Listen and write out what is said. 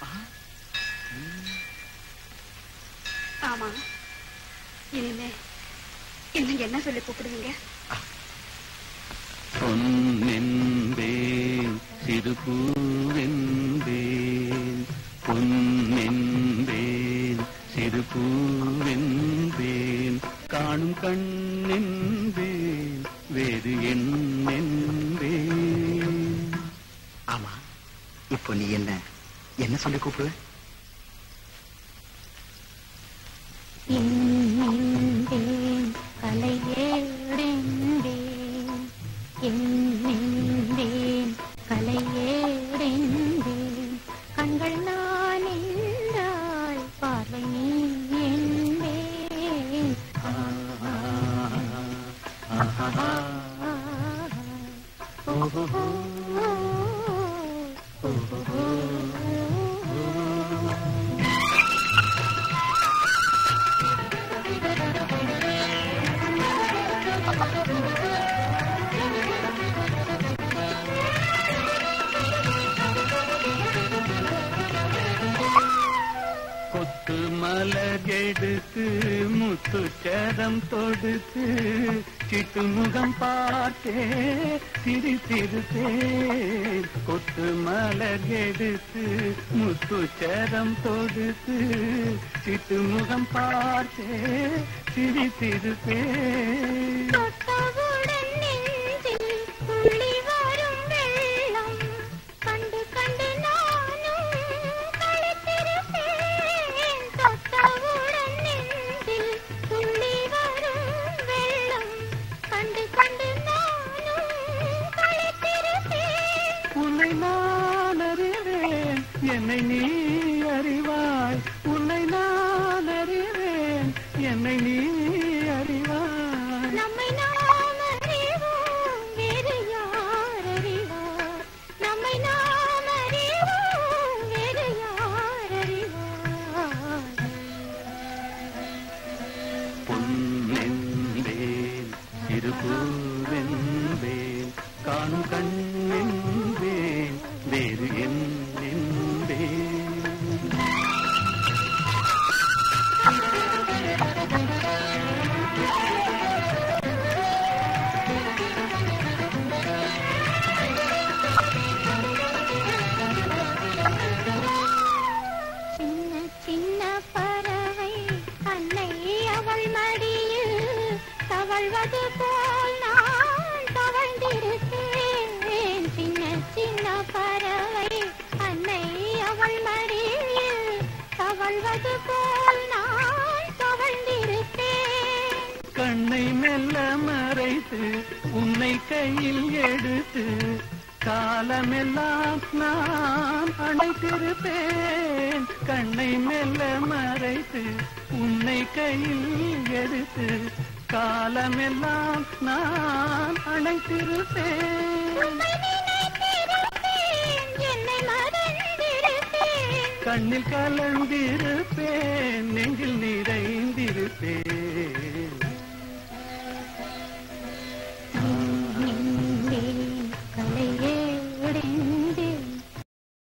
ஆமா இனிமே இன்னும் என்ன சொல்லி கூப்பிடுவீங்க பொன்னென்பேன் சிறு பூவென்பேன் பொன்னென்பேன் சிறு பூவென்பேன் காணும் கண்ணென்பேன் வேறு என்னென்பேன் ஆமா இப்போ நீ என்ன என்ன சொல்லி கூப்பிடுவ என்னென்பேன் கலையேறென்பேன் என்னென்பேன் கலையேறென்பேன் கண்கள் நான் என்றால் பார்வை நீ என்பேன் கொத்து மலர் எடுத்து முத்துச்சரம் தொடுத்து சிட்டு முகம் பார்த்தே சிரித்திருத்தேன் கொத்து மலர் எடுத்து முத்துச்சரம் தொடுத்து சிட்டு முகம் பார்த்தே சிரித்திருத்தேன் தொட்டவுடன் நெஞ்சில் துள்ளி வரும் வெள்ளம் கண்டு கண்டு நானும் களித்திருப்பேன் தொட்டவுடன் நெஞ்சில் துள்ளி வரும் வெள்ளம் கண்டு கண்டு நானும் களித்திருப்பேன் உன்னை நான் அறிவேன் என்னை நீ அறிவாய் உன்னை நான் அறிவேன் என்னை நீ அறிவாய் நம்மை நாம் அறிவோம் வேறு யார் அறிவார் நம்மை நாம் அறிவோம் வேறு யார் அறிவார் பொன்னென்பேன் இருப்பூவென்பேன் காணும் கண்ணென்பேன் வேறு என்னென்பேன் சின்ன சின்ன பறவை அன்னை அவள் மடியில் தவழ்வது போல் நான் தவழ்ந்திருப்பேன் சின்ன சின்ன பறவை அன்னை அவள் மடியில் தவழ்வது போல் நான் தவழ்ந்திருப்பேன் கண்ணை மெல்ல மறைத்து உன்னை கையில் எடுத்து காலமெல்லாம் நான் அணைத்திருப்பேன் கண்ணை மெல்ல மறைத்து உன்னை கையில் எடுத்து காலமெல்லாம் நான் அணைத்திருப்பேன் உம்மை நினைத்திருப்பேன் என்னை மறந்திருப்பேன் கண்ணில் கலந்திருப்பேன்